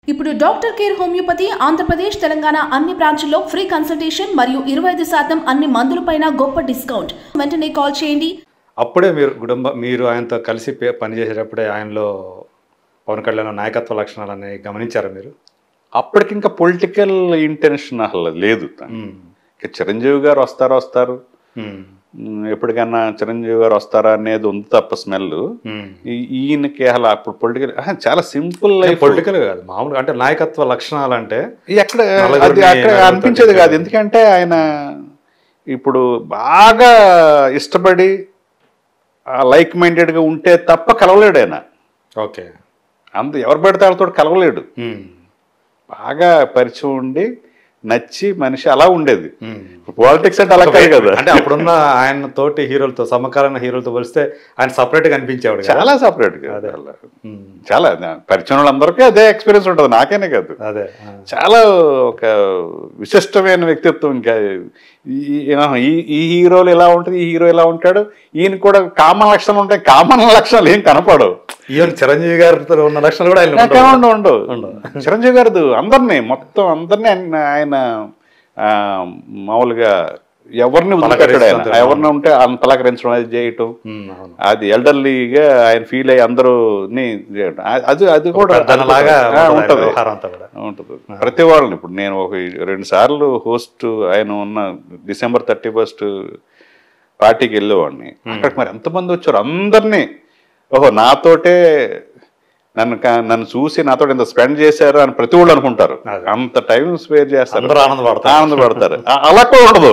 ఇప్పుడు doctor care homeopathy Andhra Pradesh Telangana అన్ని బ్రాంచుల్లో ఫ్రీ కన్సల్టేషన్ మరియు ఇరవై ఐదు శాతం అన్ని మందులపైన గొప్ప డిస్కౌంట్ వెంటనే కాల్ చేయండి అప్పుడే మీరు కుటుంబ మీరు ఆయనతో కలిసి పే- పనిచేసేటప్పుడే ఆయనలో పవన్ కళ్యాణ్ నాయకత్వ లక్షణాలు అనేవి గమనించారా మీరు అప్పటికి ఇంకా పొలిటికల్ ఇంటెన్షన్ అసలు లేదు మ్మ్. ఇక చిరంజీవి గారు వస్తారు వస్తారు మ్మ్. మ్, ఎప్పటికైనా చిరంజీవి గారు వస్తారా అనేది ఉంది తప్ప స్మెల్ మ్మ్. ఈయనకి అసలు అప్పుడు పొలిటికల్ చాలా సింపుల్ లైఫ్ పొలిటికల్ కాదు మామూలుగా అంటే నాయకత్వ లక్షణాలు అంటే ఎక్కడ నలుగురిని అది అక్కడ నలుగురితో అనిపించేది కాదు చెప్పారు. ఎందుకంటే ఆయన ఇప్పుడు బాగా ఇష్టపడి లైక్ మైండెడ్గా ఉంటే తప్ప కలవలేడు ఆయన ఓకే అంత ఎవరు పడితే వాళ్ళతో కలవలేడు మ్మ్. బాగా పరిచయం ఉండి నచ్చి మనిషి అలా ఉండేది మ్మ్. పాలిటిక్స్ అంటే అలా కాదు కదా అంటే అప్పుడున్న ఆయన తోటి హీరోలతో సమకాలీన హీరోలతో పోలిస్తే ఆయన సపరేట్ గా అనిపించేవాడు కదా చాలా సపరేట్ అదే. మ్మ్. చాలా పరిచయం వాళ్ళందరికీ అదే ఎక్స్పీరియన్స్ ఉంటుంది నాకేనే కాదు అదే ఆ. చాలా ఒక విశిష్టమైన వ్యక్తిత్వం ఇంకా ఈ- ఈ ఈ హీరోలు ఎలా ఉంటుంది ఈ హీరో ఎలా ఉంటాడు ఈయన కూడా కామన్ లక్షణాలు ఉంటాయి కామన్ లక్షణాలు ఏం కనపడవు ఈవెన్ చిరంజీవి గారితో ఉన్న లక్షణాలు కూడా ఆయన నాకే ఉండవు ఉండవు ఉండవు. చిరంజీవి గారిది అందరినీ మొత్తం అందరినీ ఆయన ఆయన ఆ, మామూలుగా ఎవరిని వదిలిపెట్టాడు ఆయన పలకరిస్తుంటాడు. ఎవరిని ఉంటే ఆయన పలకరించడం అది చేయటం మ్మ్, అవును అది ఎల్డర్లీగా ఆయన ఫీల్ అయ్యి అందరూ చేయడం ఆ- అది అది కూడా పెద్దనలాగా ఆ, ఉంటుంది ఆయన ఉంటది వ్యవహారం అంతా కూడా ఉంటుంది ప్రతి వాళ్ళని ఇప్పుడు నేను ఒక రెండు సార్లు హోస్ట్ ఆయన ఉన్న డిసెంబర్ థర్టీ ఫస్ట్ పార్టీకి వెళ్ళేవాడిని అక్కడికి మరి ఎంతమంది వచ్చారు అందరినీ ఓహో నాతోటే నన్ను క- నన్ను చూసి నాతో ఇంత స్పెండ్ చేశారు అని ప్రతి వాళ్ళు అనుకుంటారు అదే. అంత టైం స్పేర్ చేస్తారు అందరూ ఆనందపడతారు. ఆనందపడతారు ఆ- అలా కూడా ఉండదు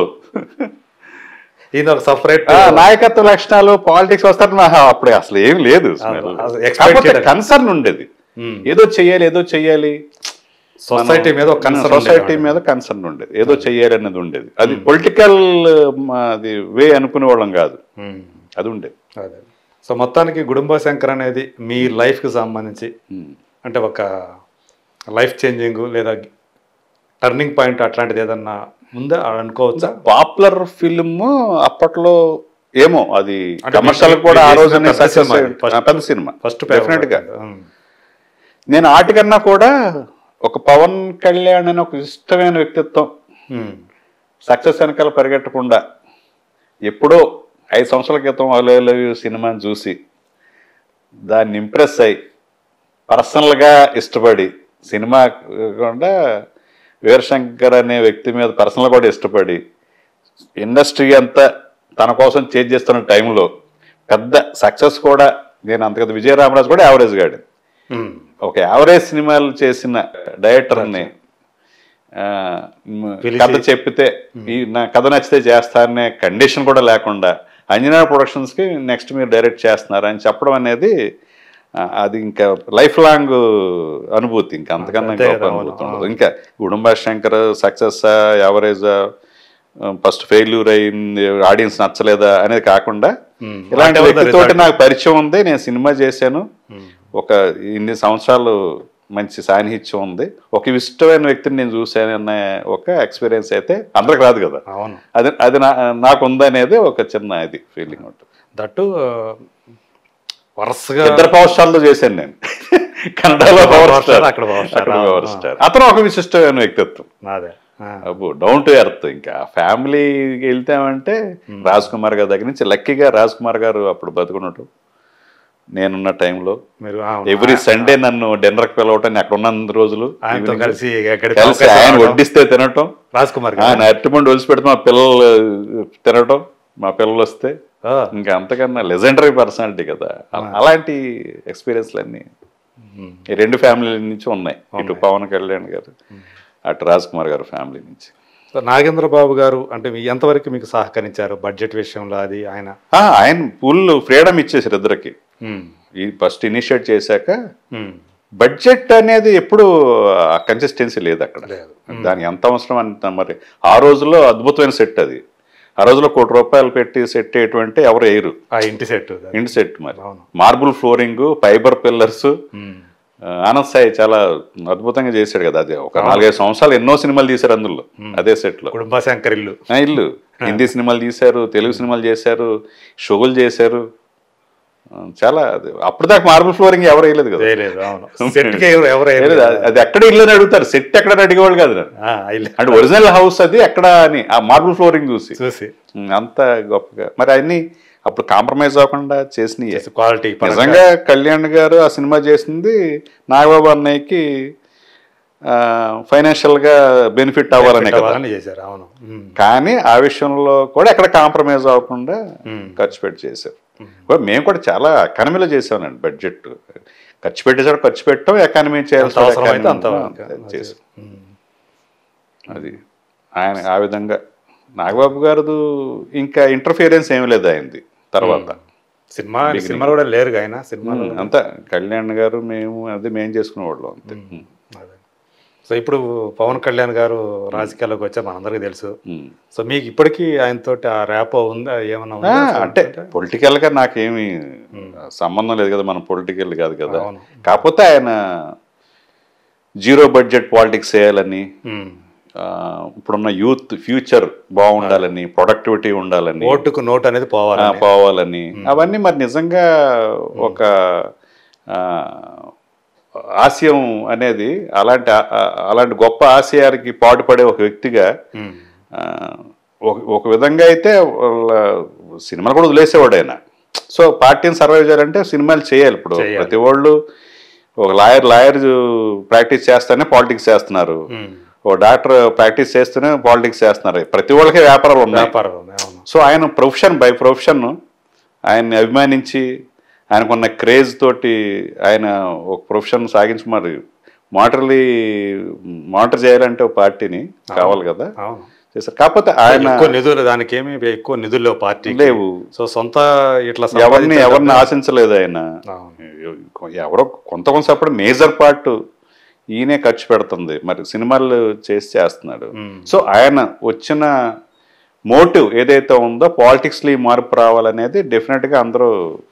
ఈయన ఒక సపరేట్ ఆ, నాయకత్వ లక్షణాలు పాలిటిక్స్ వస్తారు నాకు అప్పుడు అసలు ఏం లేదు అసలు expect చేయలేదు. కన్సర్న్ ఉండేది మ్మ్. ఏదో చెయ్యాలి ఏదో చెయ్యాలి సొసైటీ మీద ఒక కన్సర్న్ సొసైటీ మీద కన్సర్న్ ఉండేది ఏదో చెయ్యాలి అనేది ఉండేది అది పొలిటికల్ అది వే అనుకునే వాళ్ళం కాదు అది ఉండేది అదే సో మొత్తానికి గుడుంబ శంకర్ అనేది మీ లైఫ్కి సంబంధించి అంటే ఒక లైఫ్ చేంజింగ్ లేదా టర్నింగ్ పాయింట్ అట్లాంటిది ఏదన్నా ఉందా అని అనుకోవచ్చా పాపులర్ ఫిల్మ్ అప్పట్లో ఏమో అది అంటే కమర్షియల్ మీకు- కూడా ఆ మీకు రోజు చేసిన పెద్ద సినిమా అది. First- పెద్ద సినిమా ఫస్ట్ డెఫినెట్ గా నేను ఆటికన్నా కూడా ఒక పవన్ కళ్యాణ్ అనే ఒక ఇష్టమైన వ్యక్తిత్వం సక్సెస్ వెనకాల పరిగెట్టకుండా ఎప్పుడో ఐదు సంవత్సరాల క్రితం అలో లవ్ యూ సినిమాని చూసి దాన్ని ఇంప్రెస్ అయి పర్సనల్గా ఇష్టపడి సినిమా కాకుండా వీరశంకర్ అనే వ్యక్తి మీద పర్సనల్ కూడా ఇష్టపడి ఇండస్ట్రీ అంతా తన కోసం చేంజ్ చేస్తున్న టైంలో పెద్ద సక్సెస్ కూడా నేను అంతకది విజయరామరాజు కూడా యావరేజ్ గాడు ఒక యావరేజ్ సినిమాలు చేసిన డైరెక్టర్ని ఆ, మ్, పిలిచి- కథ చెప్పితే ఈ నా కథ నచ్చితే చేస్తా అనే కండిషన్ కూడా లేకుండా అంజనా ప్రొడక్షన్స్ కి నెక్స్ట్ మీరు డైరెక్ట్ చేస్తున్నారు అని చెప్పడం అనేది ఆ, అది ఇంకా లైఫ్ లాంగ్ అనుభూతి ఇంకా అంతకన్నా అంతే గొప్ప కదా, అనుభూతి అవును, ఉండదు ఇంకా Gudumba Shankar success average first failure అయింది ఆడియన్స్ నచ్చలేదా అనేది కాకుండా ఇలాంటి Whatever the వ్యక్తితోటి result. నాకు పరిచయం ఉంది నేను సినిమా చేశాను ఒక ఇన్ని సంవత్సరాలు మంచి సాన్నిహిత్యం ఉంది ఒక ఇష్టమైన వ్యక్తిని నేను చూశాను అనే ఒక ఎక్స్పీరియన్స్ అయితే అందరికి రాదు కదా అవును అది అది నా నాకు ఉందనేది ఒక చిన్న ఇది ఫీలింగ్ ఉంటుంది దట్టు ఆ, వరుసగా ఇద్దరు పవర్ స్టార్లు చేశాను నేను కన్నడలో పవర్ Power స్టార్ star, అక్కడ power star. అక్కడ పవర్ ఆ. స్టార్ అతను ఒక విశిష్టమైన వ్యక్తిత్వం అదే ఆ, అబ్బో డౌన్ టు ఎర్త్ ఇంకా ఫ్యామిలీకి వెళ్తామంటే రాజ్ కుమార్ గారి దగ్గర నుంచి లక్కీగా రాజ్ కుమార్ గారు అప్పుడు బతుకున్నట్టు నేనున్న టైంలో మీరు ఆ, ఎవ్రీ సండే నన్ను డిన్నర్కి పిలవటం అక్కడ ఉన్న రోజులు ఆయనతో evening కలిసి ఎక్కడికి కలిసి అవకాశం ఆయన రావడం. వడ్డిస్తే తినటం రాజ్ కుమార్ ఆయన గారు అరటిపండు ఒలిసి పెడితే మా పిల్లలు తినటం మా పిల్లలు వస్తే ఆ, ఇంకా అంతకన్నా లెజెండరీ పర్సనాలిటీ కదా అ- అలాంటి ఎక్స్పీరియన్స్లు అన్ని ఈ రెండు ఫ్యామిలీల నుంచి ఉన్నాయి ఇటు పవన్ కళ్యాణ్ గారు అటు రాజ్ కుమార్ గారు ఫ్యామిలీ నుంచి సో నాగేంద్ర బాబు గారు అంటే మీ ఎంతవరకు మీకు సహకరించారు బడ్జెట్ విషయంలో అది ఆయన ఆ, ఆయన ఫుల్ ఫ్రీడమ్ ఇచ్చేసారు ఇద్దరికి ఉమ్, ఈ ఫస్ట్ ఇనిషియేట్ చేశాక ఉమ్, బడ్జెట్ అనేది ఎప్పుడు కన్సిస్టెన్సీ లేదు అక్కడ లేదు. దానికి ఎంత అవసరం అంత మరి ఆ రోజుల్లో అద్భుతమైన సెట్ అది ఆ రోజుల్లో కోటి రూపాయలు పెట్టి సెట్ అయ్యేటువంటి ఎవరు వేయరు ఆ ఇంటి సెట్ ఇంటి సెట్ మరి అవును. Marble flooring fibre pillars um, Anand Sai చాలా అద్భుతంగా చేశాడు కదా అది ఒక నాలుగైదు సంవత్సరాలు ఎన్నో సినిమాలు తీశారు అందులో అదే సెట్ లో కుటుంబ శంకర్ ఇల్లు ఆ, ఇల్లు హిందీ సినిమాలు తీశారు తెలుగు సినిమాలు చేశారు షోలు చేశారు చాలా అది అప్పుడు దాకా మార్బుల్ ఫ్లోరింగ్ ఎవరు వేయలేదు కదా వేయలేదు అవును సెట్కి ఎవరు ఎవరు వేయలేదు. వేయలేదు. అది- అది ఎక్కడ ఇల్లు అని అడుగుతారు సెట్ ఎక్కడ అని అడిగేవాళ్ళు కాదు నన్ను. ఆ, ఇల్లు. అంటే ఒరిజినల్ హౌస్ అది ఎక్కడ అని ఆ మార్బుల్ ఫ్లోరింగ్ చూసి చూసి ఉమ్, అంత గొప్పగా మరి అన్ని అప్పుడు కాంప్రమైజ్ అవ్వకుండా చేసినవి క్వాలిటీ నిజంగా కళ్యాణ్ గారు ఆ సినిమా చేసింది నాగబాబు అన్నయ్యకి ఫైనాన్షియల్ గా బెనిఫిట్ అవ్వాలనే కదా అవ్వాలని చేశారు అవును ఉమ్. కానీ ఆ విషయంలో కూడా ఎక్కడ కాంప్రమైజ్ అవ్వకుండా ఉమ్. ఖర్చు పెట్టి చేశారు కూడా మేము కూడా చాలా ఎకానమీలో చేసామండి బడ్జెట్ ఖర్చు పెట్టేసాడు ఖర్చు పెట్టాం ఎకానమీ ఎంత అవసరమైతే అంత చేసాం ఉమ్. అది ఆయన ఆ విధంగా నాగబాబు గారిది ఇంకా ఇంటర్ఫియరెన్స్ ఏమీ లేదు ఆయనది తర్వాత సినిమా సినిమాలో కూడా లేరుగా ఆయన సినిమాలో అంతా కళ్యాణ్ గారు మేము అది మేము చేసుకునేవాళ్ళం అంతే అదే. సో ఇప్పుడు పవన్ కళ్యాణ్ గారు రాజకీయాల్లోకి వచ్చారు మనందరికీ తెలుసు ఉమ్. సో మీకు ఇప్పటికీ ఆయనతోటి ఆ ర్యాపో ఉందా ఏమన్నా ఆ, ఉందా అసలు? అంటే పొలిటికల్ గా నాకేమి సంబంధం లేదు కదా మనం పొలిటికల్ కాదు కదా అవును. కాకపోతే ఆయన జీరో బడ్జెట్ పాలిటిక్స్ చేయాలని ఉమ్. ఆ, ఇప్పుడున్న యూత్ ఫ్యూచర్ బాగుండాలని ప్రొడక్టివిటీ ఉండాలని ఓటుకు నోట్ అనేది పోవాలి ఆ, పోవాలని అవన్నీ మరి నిజంగా ఒక ఆ, ఆశయం అనేది అలాంటి ఆ- ఆ- అలాంటి గొప్ప ఆశయానికి పాటుపడే ఒక వ్యక్తిగా ఉమ్. ఆ, ఒక ఒక విధంగా అయితే వాళ్ళ సినిమాలు కూడా వదిలేసేవాడు ఆయన సో పార్టీని సర్వైవ్ చేయాలంటే సినిమాలు చేయాలి ఇప్పుడు చేయాలి. ప్రతి వాళ్ళు ఒక లాయర్ లాయర్ ప్రాక్టీస్ చేస్తేనే పాలిటిక్స్ చేస్తున్నారు ఉమ్. ఓ డాక్టర్ ప్రాక్టీస్ చేస్తూనే పాలిటిక్స్ చేస్తున్నారు ప్రతి వాళ్ళకి వ్యాపారాలు ఉన్నాయి వ్యాపారం ఉంది, అవును సో ఆయన ప్రొఫెషన్ బై ప్రొఫెషన్ ఆయన్ని అభిమానించి ఆయనకున్న క్రేజ్ తోటి ఆయన ఒక ప్రొఫెషన్ సాగించి మరి మాటర్లీ మానిటర్ చేయాలంటే ఒక పార్టీని కావాలి కదా అవును చేశారు కాకపోతే ఆయన ఎక్కువ నిధులు దానికి ఏమి ఎక్కువ నిధులు లేవు పార్టీ లేవు సో సొంత ఇట్లా ఎవరిని సంపాదించే ఎవరిని డబ్బు- ఆశించలేదు ఆయన అవును. ఎవరో కొంత కొంత సప్పుడు మేజర్ పార్ట్ ఈయనే ఖర్చు పెడుతుంది మరి సినిమాలు చేసి చేస్తున్నాడు ఉమ్. సో ఆయన వచ్చిన మోటివ్ ఏదైతే ఉందో పాలిటిక్స్ లో ఈ మార్పు రావాలనేది డెఫినెట్ గా అందరూ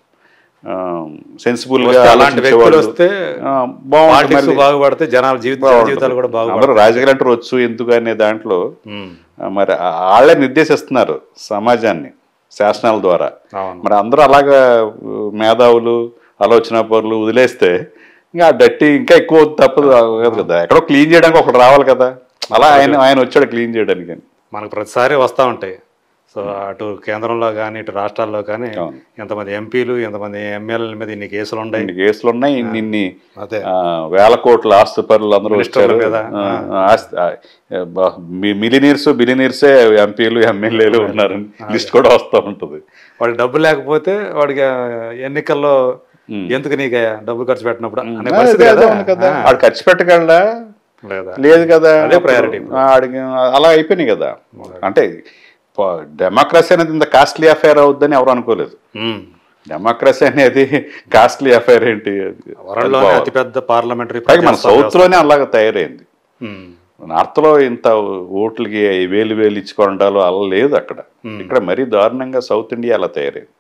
సెన్సిబుల్ గా వస్తే అలాంటి వ్యక్తులు ఆలోచించేవాళ్ళు. వస్తే ఆ, బాగుంటుంది పాలిటిక్స్ మళ్ళీ. బాగుపడితే జనాల జీవిత బాగుంటుంది. జీవితాలు కూడా అందరూ బాగుపడతాయి రాజకీయాలు అంటే వచ్చు ఎందుకు అనే దాంట్లో ఉమ్. ఆ, మరి ఆ- వాళ్ళే నిర్దేశిస్తున్నారు సమాజాన్ని శాసనాల ద్వారా అవును మరి అందరూ అలాగా ఉ, మేధావులు ఆలోచన పరులు వదిలేస్తే ఇంకా ఆ డట్టి ఇంకా ఎక్కువ తప్పదు కాదు కదా ఎక్కడో క్లీన్ చేయడానికి ఒకటి రావాలి కదా అలా ఆయన ఆయన వచ్చాడు క్లీన్ చేయడానికి మనకు ప్రతిసారి వస్తూ ఉంటాయి సో అటు కేంద్రంలో కానీ ఇటు రాష్ట్రాల్లో కానీ అవును. ఎంతమంది ఎంపీలు ఎంతమంది ఎమ్మెల్యేల మీద ఇన్ని కేసులు ఉన్నాయి ఇన్ని కేసులు ఉన్నాయి ఇన్ని ఇన్ని అదే ఆ, వేల కోట్ల ఆస్తి పరులు అందరూ మినిస్టర్ల వచ్చారు మీద, ఆ, ఆస్తి- ఆ, బ- మి- మిలినీర్స్ బిలినీర్సే ఎంపీలు ఎమ్మెల్యేలు ఉన్నారు లిస్ట్ కూడా వస్తూ ఉంటుంది వాడికి డబ్బు లేకపోతే వాడికి ఆ, ఎన్నికల్లో ఉమ్. ఎందుకు నీకు డబ్బు ఖర్చు పెట్టినప్పుడు అనే అదే పరిస్థితి అదే కదా ఉంది కదా ఆ, ఆడు ఖర్చు పెట్టగలడా లేదా లేదు కదా అదే priority ఇప్పుడు. ఆ, ఆడికి అలా అయిపోయినాయి కదా అంటే డెమోక్రసీ అనేది ఇంత కాస్ట్లీ అఫైర్ అవుద్దని ఎవరు అనుకోలేదు ఉమ్. డెమోక్రసీ అనేది కాస్ట్లీ అఫైర్ ఏంటి వరల్డ్లోనే అతిపెద్ద పార్లమెంటరీ పైగా మన సౌత్ లోనే అలాగ తయారైంది నార్త్ లో ఇంత ఓట్లకి వేలు వేలు ఇచ్చుకోవడాలు అలా లేదు అక్కడ ఇక్కడ మరీ దారుణంగా సౌత్ ఇండియా అలా తయారైంది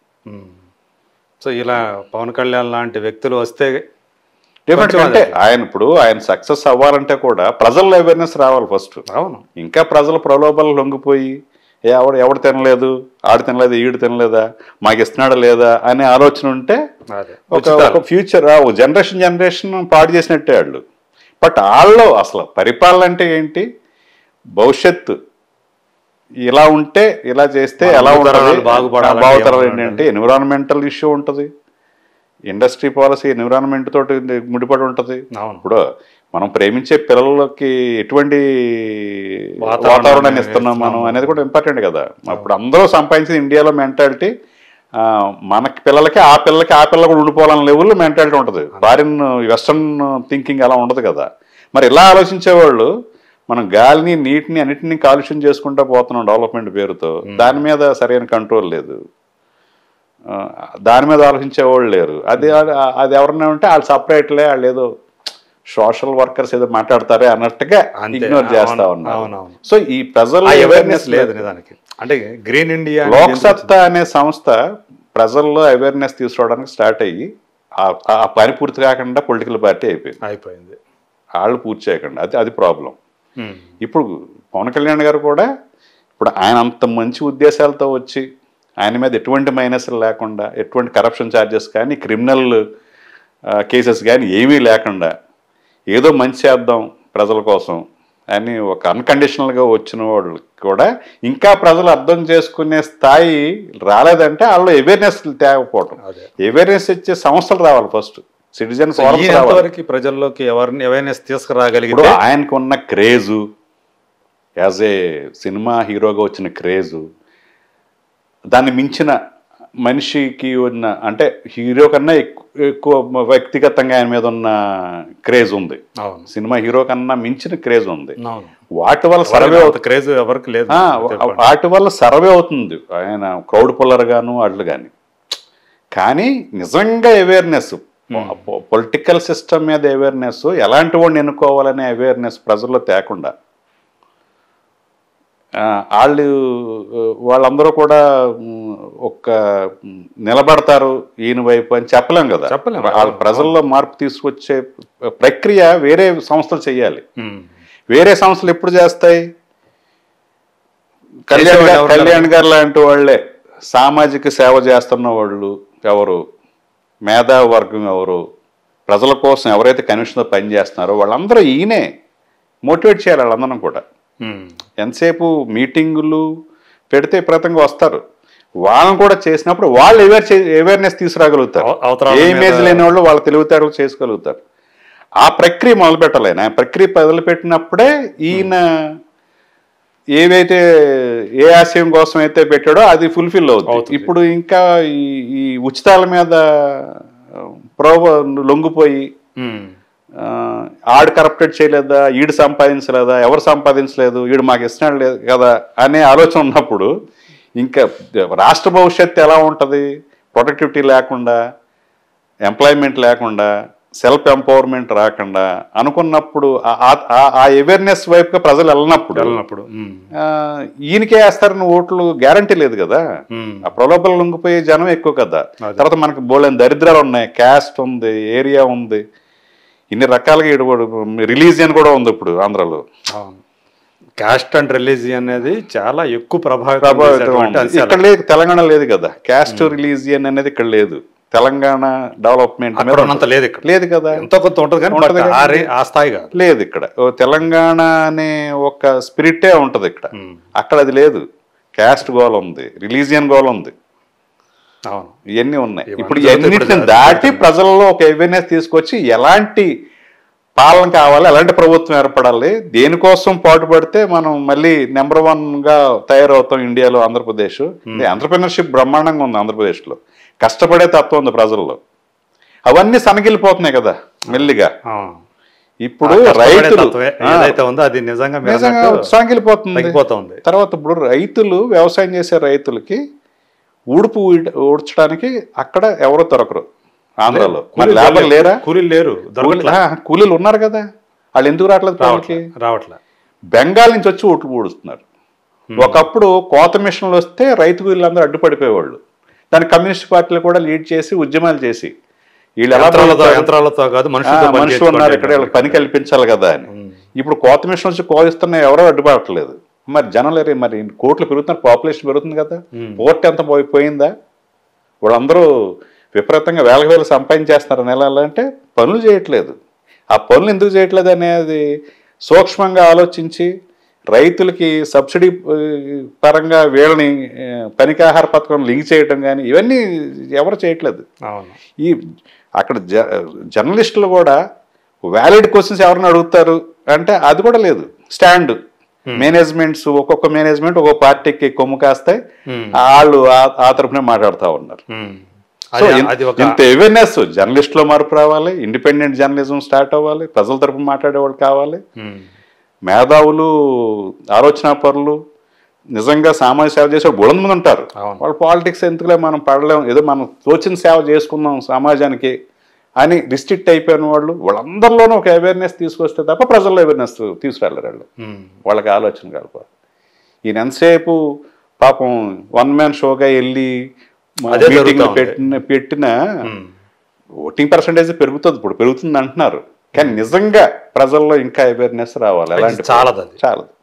సో ఇలా పవన్ కళ్యాణ్ లాంటి వ్యక్తులు వస్తే డిఫరెంట్ అంటే ఆయన ఇప్పుడు ఆయన సక్సెస్ అవ్వాలంటే కూడా ప్రజల్లో అవేర్నెస్ రావాలి ఫస్ట్ అవును ఇంకా ప్రజల ప్రలోభాలు లొంగిపోయి ఏ ఎవడు ఎవడు తినలేదు ఆడు తినలేదు ఈడు తినలేదా మాకు ఇస్తున్నాడా లేదా అనే ఆలోచన ఉంటే అదే ఒక ఒక ఫ్యూచర్ ఒక జనరేషన్ జనరేషన్ పాడు చేసినట్టే వాళ్ళు బట్ వాళ్ళు అసలు పరిపాలన అంటే ఏంటి భవిష్యత్తు ఇలా ఉంటే ఇలా చేస్తే మన ఎలా ముందు ఉంటుంది తరాలు బాగుపడాలంటే బాగుతరాలు ఏమన్నా ఏంటంటే ఎన్విరాన్మెంటల్ ఇష్యూ ఉంటుంది ఇండస్ట్రీ పాలసీ ఎన్విరాన్మెంట్ తోటి ముడిపడి ఉంటుంది అవును ఇప్పుడు మనం ప్రేమించే పిల్లలకి ఎటువంటి వాతావరణాన్ని వాతావరణాన్ని ఇస్తున్నాం మనం ఇస్తున్నాము. అనేది కూడా ఇంపార్టెంట్ కదా అప్పుడు అందరూ సంపాదించిన ఇండియాలో మెంటాలిటీ మనకి పిల్లలకి ఆ పిల్లలకి ఆ పిల్ల కూడా ఉండిపోవాలని లెవెల్లో మెంటాలిటీ ఉంటుంది ఫారిన్ వెస్ట్రన్ థింకింగ్ అలా ఉండదు కదా మరి ఇలా ఆలోచించేవాళ్ళు మనం గాలిని నీటిని అన్నిటిని కాలుష్యం చేసుకుంటూ పోతున్నాం డెవలప్మెంట్ పేరుతో దాని మీద సరైన కంట్రోల్ లేదు ఆ, దాని మీద ఆలోచించేవాళ్ళు లేరు అది అది ఎవరన్నా ఉంటే వాళ్ళు సపరేట్లే వాళ్ళు ఏదో సోషల్ వర్కర్స్ ఏదో మాట్లాడతారే అన్నట్టుగా అంతే. ఇగ్నోర్ చేస్తా అవును, ఉన్నారు అవునవును. సో ఈ ప్రజల ఆ అవేర్నెస్ లేదు నిజానికి అంటే గ్రీన్ ఇండియా అనేది లోక్సత్తా అనే సంస్థ ప్రజల్లో అవేర్నెస్ తీసుకురావడానికి స్టార్ట్ అయ్యి ఆ- ఆ పని పూర్తి కాకుండా పొలిటికల్ పార్టీ అయిపోయింది అయిపోయింది వాళ్ళు పూర్తి చేయకుండా అది అది ప్రాబ్లం ఉమ్. ఇప్పుడు పవన్ కళ్యాణ్ గారు కూడా ఇప్పుడు ఆయన అంత మంచి ఉద్దేశాలతో వచ్చి ఆయన మీద ఎటువంటి మైనస్లు లేకుండా ఎటువంటి కరప్షన్ ఛార్జెస్ కానీ క్రిమినల్ కేసెస్ కానీ ఏమీ లేకుండా ఏదో మంచి చేద్దాం ప్రజల కోసం అని ఒక అన్కండిషనల్గా వచ్చిన వాళ్ళు కూడా ఇంకా ప్రజలు అర్థం చేసుకునే స్థాయి రాలేదంటే వాళ్ళు అవేర్నెస్ తేకపోవటం అదే. అవేర్నెస్ ఇచ్చే సంస్థలు రావాలి ఫస్ట్ సిటిజన్ సో ఈయన ఎంతవరకు ప్రజల్లోకి ఎవరిని అవేర్నెస్ ఇప్పుడు తీసుకురాగలిగితే ఆయనకు ఉన్న క్రేజు యాజ్ ఏ సినిమా హీరోగా వచ్చిన క్రేజు దాన్ని మించిన మనిషికి ఉన్న అంటే హీరో కన్నా ఎక్కువ ఎక్కువ వ్యక్తిగతంగా ఆయన మీద ఉన్న క్రేజ్ ఉంది అవును సినిమా హీరో కన్నా మించిన క్రేజ్ ఉంది అవును వాటి వల్ల సర్వే అంత క్రేజ్ ఎవరికి లేదు ఆ, వాటి వల్ల సర్వే అవుతుంది ఆయన క్రౌడ్ పుల్లర్ గాను వాళ్ళు కానీ కానీ నిజంగా అవేర్నెస్ పొలిటికల్ సిస్టమ్ మీద అవేర్నెస్ ఎలాంటి వాడిని ఎన్నుకోవాలనే అవేర్నెస్ ప్రజల్లో తేకుండా ఆ, వాళ్ళు ఆ, వాళ్ళందరూ కూడా మ్, ఒక మ్, నిలబడతారు ఈయన వైపు అని చెప్పలేం కదా చెప్పలేం. వాళ్ళ ప్రజల్లో మార్పు తీసుకొచ్చే ప్రక్రియ వేరే సంస్థలు చేయాలి ఉమ్. వేరే సంస్థలు ఎప్పుడు చేస్తాయి కళ్యాణ్ చేసేవాళ్ళు గారు ఎవరు కళ్యాణ్ గారు లాంటి వాళ్ళే సామాజిక సేవ చేస్తున్న వాళ్ళు ఎవరు మేధావి వర్గం ఎవరు ప్రజల కోసం ఎవరైతే కమిషన్తో పనిచేస్తున్నారో వాళ్ళందరూ ఈయనే మోటివేట్ చేయాలి వాళ్ళందరం కూడా ఉమ్. ఎంతసేపు మీటింగులు పెడితే విపరీతంగా వస్తారు వాళ్ళని కూడా చేసినప్పుడు వాళ్ళు అవేర్ అవేర్నెస్ తీసుకురాగలుగుతారు అవ- అవతరాల ఏ మీద- ఇమేజ్ లేని వాళ్ళు వాళ్ళ తెలివితేటలు చేసుకోగలుగుతారు ఆ ప్రక్రియ మొదలు పెట్టాలి ఆయన. ఆ ప్రక్రియ మొదలు పెట్టినప్పుడే ఈయన ఏవైతే ఏ ఆశయం కోసం అయితే పెట్టాడో అది ఫుల్ఫిల్ అవుతుంది అవుతుంది. ఇప్పుడు ఇంకా ఈ ఈ ఉచితాల మీద ప్రోభ లొంగిపోయి ఉమ్. ఆ, ఆడు కరప్టెడ్ చేయలేదా ఈడు సంపాదించలేదా ఎవరు సంపాదించలేదు ఈడు మాకు ఇస్తున్నాడు లేదు కదా అనే ఆలోచన ఉన్నప్పుడు ఇంకా రాష్ట్ర భవిష్యత్తు ఎలా ఉంటుంది ప్రొడక్టివిటీ లేకుండా ఎంప్లాయ్మెంట్ లేకుండా సెల్ఫ్ ఎంపవర్మెంట్ రాకుండా అనుకున్నప్పుడు ఆ- ఆ- ఆ- ఆ అవేర్నెస్ వైపుగా ప్రజలు వెళ్ళినప్పుడు వెళ్ళినప్పుడు ఉమ్. ఆ, ఈయనకే వేస్తారని ఓట్లు గ్యారంటీ లేదు కదా ఉమ్. ఆ ప్రలోభాలు లొంగిపోయే జనం ఎక్కువ కదా అదే. తర్వాత మనకు బోలేని దరిద్రాలు ఉన్నాయి క్యాస్ట్ ఉంది ఏరియా ఉంది ఇన్ని రకాలుగా ఈడు రిలీజియన్ కూడా ఉంది ఇప్పుడు ఆంధ్రాలో అవును కాస్ట్ అండ్ రిలీజియన్ అనేది చాలా ఎక్కువ ప్రభావితం ప్రభావితం చేసేటువంటి ఉంది. అంశాలు. ఇక్కడ లేదు తెలంగాణ లేదు కదా క్యాస్ట్ రిలీజియన్ అనేది ఇక్కడ లేదు తెలంగాణ డెవలప్మెంట్ మీద అక్కడ ఉన్నంత లేదు ఇక్కడ లేదు కదా ఎంతో కొంత ఉంటుంది కానీ ఉంటది but కానీ ఆ రే- ఆ స్థాయి కాదు లేదు ఇక్కడ ఓ తెలంగాణ అనే ఒక స్పిరిటే ఉంటది ఇక్కడ ఉమ్. అక్కడ అది లేదు క్యాస్ట్ గోల్ ఉంది రిలీజియన్ గోల్ ఉంది అవును ఇవన్నీ ఉన్నాయి ఇవన్నీ ఇప్పుడు జరుగుతాయి. ఇవన్నిటిని ఇప్పుడు దాటి ప్రజల్లో ఒక అవేర్నెస్ తీసుకొచ్చి ఎలాంటి పాలన కావాలి ఎలాంటి ప్రభుత్వం ఏర్పడాలి దేనికోసం పాటుపడితే మనం మళ్ళీ నెంబర్ వన్ గా తయారవుతాం ఇండియాలో ఆంధ్రప్రదేశ్ ఆంధ్రప్రినర్షిప్ బ్రహ్మాండంగా ఉంది ఆంధ్రప్రదేశ్లో కష్టపడే తత్వం ఉంది ప్రజల్లో అవన్నీ సనగిలిపోతున్నాయి కదా మెల్లిగా అవును. ఇప్పుడు ఆ కష్టపడే రైతులు తత్వే ఆ, ఏదైతే ఉందో అది నిజంగా మీరు నిజంగా అన్నట్టు సాగిలిపోతుంది తగ్గిపోతుంది తర్వాత ఇప్పుడు రైతులు వ్యవసాయం చేసే రైతులకి ఊడుపు ఊడ- ఊడ్చడానికి అక్కడ ఎవరో దొరకరు ఆంధ్రాలో మరి కూలీలు లేబర్ లేరు. లేరా కూలీలు లేరు కూలీ- దొరకట్లా. ఆ, కూలీలు ఉన్నారు కదా వాళ్ళు ఎందుకు రావట్లేదు వాళ్ళకి రావట్లా రావట్లా బెంగాల్ నుంచి వచ్చి ఓట్లు పూడుస్తున్నారు ఒకప్పుడు కోత మిషన్లు వస్తే రైతు వీళ్ళందరూ అడ్డుపడిపోయేవాళ్ళు దాని కమ్యూనిస్ట్ పార్టీలు కూడా లీడ్ చేసి ఉద్యమాలు చేసి వీళ్ళు ఎలా యంత్రాలతో బతుకుతారు? యంత్రాలతో కాదు ఆ, మనుషులతో పని మనుషులు ఉన్నారు ఇక్కడ చేసుకోండి వీళ్ళకి పని కల్పించాలి కదా అని ఇప్పుడు కోత మిషన్ వచ్చి కోయిస్తున్నా ఎవరో అడ్డుపడట్లేదు మరి జనం లేరు మరి కోట్లు పెరుగుతున్నారు పాపులేషన్ పెరుగుతుంది కదా పోర్ట్ ఎంత పోయి పోయిందా వాళ్ళందరూ విపరీతంగా వేలకు వేలు సంపాదించేస్తున్నారు నెలలు అంటే పనులు చేయట్లేదు ఆ పనులు ఎందుకు చేయట్లేదు అనేది సూక్ష్మంగా ఆలోచించి రైతులకి సబ్సిడీ ఆ, పరంగా వీళ్ళని ఆ, పనికి ఆహార పథకం లింక్ చేయటం కానీ ఇవన్నీ ఎవరు చేయట్లేదు అవును ఈ అక్కడ జ జర్నలిస్టులు కూడా వ్యాలిడ్ క్వశ్చన్స్ ఎవరిని అడుగుతారు అంటే అది కూడా లేదు స్టాండ్ మేనేజ్మెంట్స్ ఒక్కొక్క మేనేజ్మెంట్ ఒక్కొక్క పార్టీకి కొమ్ము కాస్తాయి Hmm. వాళ్ళు ఆ- ఆ తరపునే మాట్లాడుతూ ఉన్నారు ఉమ్. సో అది- ఇన్- అది ఒక ఇంత అవేర్నెస్ జర్నలిస్ట్ లో మార్పు రావాలి ఇండిపెండెంట్ జర్నలిజం స్టార్ట్ అవ్వాలి ప్రజల తరపున మాట్లాడేవాళ్ళు కావాలి ఉమ్. మేధావులు ఆలోచనా పరులు నిజంగా సామాజిక సేవ చేసే బులంద మంది ఉంటారు అవును. వాళ్ళు పాలిటిక్స్ ఎందుకులే మనం పడలేం ఏదో మనం తోచిన సేవ చేసుకుందాం సమాజానికి అని రిస్ట్రిక్ట్ అయిపోయిన వాళ్ళు వాళ్ళందరిలోనూ ఒక అవేర్నెస్ తీసుకొస్తే తప్ప ప్రజల్లో అవేర్నెస్ తీసుకురాలేరు వాళ్ళు ఉమ్. వాళ్ళకి ఆలోచన కలపాలి ఈయన ఎంతసేపు పాపం వన్ మ్యాన్ షోగా వెళ్ళి అదే మీటింగ్ జరుగుతా ఉంది. పెట్టిన పెట్టిన ఉమ్. ఓటింగ్ పర్సంటేజ్ పెరుగుతుంది ఇప్పుడు పెరుగుతుంది అంటున్నారు కానీ నిజంగా ప్రజల్లో ఇంకా అవేర్నెస్ రావాలి అలాంటి చాలదు అది. చాలదు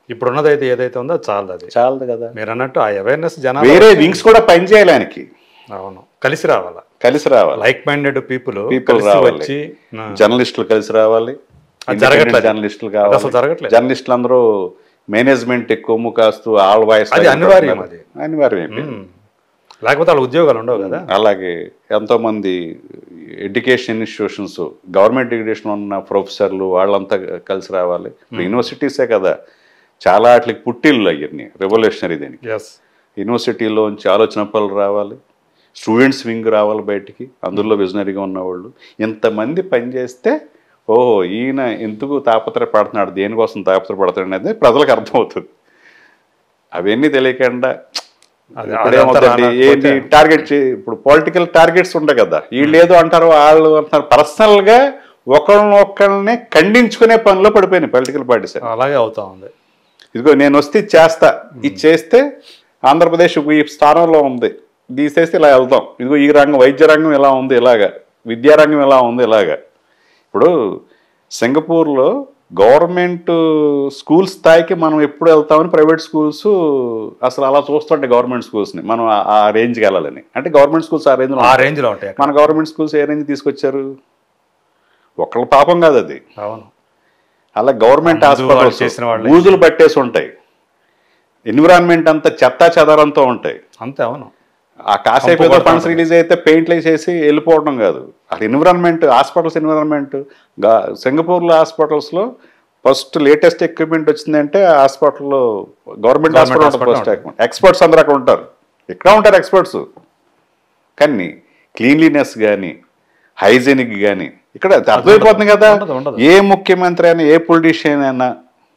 ఇప్పుడు ఉన్నది అయితే ఏదైతే ఉందో అది చాలదు అది చాలదు కదా మీరు అన్నట్టు ఆ అవేర్నెస్ జనాలు వేరే వింగ్స్ కూడా పనిచేయాలి ఆయనకి అవును కలిసి రావాలా కలిసి రావాలి లైక్ మైండెడ్ పీపుల్ People కలిసి రావాలి. వచ్చి ఆ, జర్నలిస్టులు కలిసి రావాలి అది జరగట్లేదు. జర్నలిస్టులు అది అసలు కావాలి జరగట్లేదు. జర్నలిస్టులు అందరూ మేనేజ్మెంట్ ఎక్కువ కాస్తూ ఆల్ వాయిస్ అది అనివార్యం అది. అనివార్యం అయిపోయింది. ఉమ్. లేకపోతే వాళ్ళ ఉద్యోగాలు ఉండవు కదా అలాగే ఎంతో మంది ఎడ్యుకేషన్ ఇన్స్టిట్యూషన్స్ గవర్నమెంట్ ఎడ్యుకేషన్ ఉన్న ప్రొఫెసర్లు వాళ్ళంతా కలిసి రావాలి ఇప్పుడు యూనివర్సిటీసే కదా చాలా వాటికి పుట్టిల్లు అవన్నీ రెవల్యూషనరీ దీనికి ఎస్ యూనివర్సిటీలోంచి ఆలోచన పనులు రావాలి స్టూడెంట్స్ వింగ్ రావాలి బయటికి అందులో విజనరీగా ఉన్నవాళ్ళు ఇంతమంది పనిచేస్తే ఓహో ఈయన ఎందుకు తాపత్రపడుతున్నాడు దేనికోసం తాపత్రపడుతున్నాడు అనేది ప్రజలకు అర్థమవుతుంది అవన్నీ తెలియకుండా అది ఇప్పుడు అదంతా ఏమవుతుంది? రాకపోతే- ఏంటి టార్గెట్ చే- ఇప్పుడు పొలిటికల్ టార్గెట్స్ ఉంటాయి కదా వీళ్ళు ఏదో అంటారు వాళ్ళు అంటారు పర్సనల్ గా ఒకళ్ళని ఒకళ్ళని ఖండించుకునే పనిలో పడిపోయినాయి పొలిటికల్ పార్టీస్ అలాగే అవుతా ఉంది ఇదిగో నేను వస్తే ఇది చేస్తా ఇది చేస్తే ఆంధ్రప్రదేశ్ ఈ స్థానంలో ఉంది తీసేస్తే ఇలా వెళ్దాం ఇదిగో ఈ రంగం వైద్య రంగం ఇలా ఉంది ఇలాగా విద్యారంగం ఇలా ఉంది ఇలాగా ఇప్పుడు సింగపూర్లో గవర్నమెంట్ స్కూల్ స్థాయికి మనం ఎప్పుడు వెళ్తామని ప్రైవేట్ స్కూల్స్ అసలు అలా చూస్తుంటాయి గవర్నమెంట్ స్కూల్స్ని మనం ఆ- ఆ రేంజ్కి వెళ్ళాలని అంటే గవర్నమెంట్ స్కూల్స్ ఆ రేంజ్లో ఆ రేంజ్ లో ఉంటాయి అక్కడ. మన గవర్నమెంట్ స్కూల్స్ ఏ రేంజ్ తీసుకొచ్చారు ఒకళ్ళ పాపం కాదు అది అవును అలా గవర్నమెంట్ ముందు వాళ్ళు హాస్పిటల్స్ చేసిన వాళ్ళే. బూజులు పట్టేసి ఉంటాయి ఎన్విరాన్మెంట్ అంతా చెత్తా చెదారంతో ఉంటాయి అంతే అవును ఆ కాసేపు ఏదో కంపు ఫండ్స్ కొడతా రిలీజ్ అయితే పెయింట్లు వేసేసి వెళ్ళిపోవడం కాదు అక్కడ ఎన్విరాన్మెంట్ హాస్పిటల్స్ ఎన్విరాన్మెంట్ సింగపూర్లో హాస్పిటల్స్లో ఫస్ట్ లేటెస్ట్ ఎక్విప్మెంట్ వచ్చిందంటే హాస్పిటల్లో government Government hospital hospital first equipment experts అందరూ అక్కడ ఉంటారు ఇక్కడ ఉంటారు ఎక్స్పర్ట్స్ కానీ క్లీన్లీనెస్ కానీ హైజీనిక్ కానీ ఇక్కడ అర్థమైపోతుంది కదా ఉండదు, ఉండదు. ఏ ముఖ్యమంత్రి అయినా ఏ పొలిటీషియన్ అయినా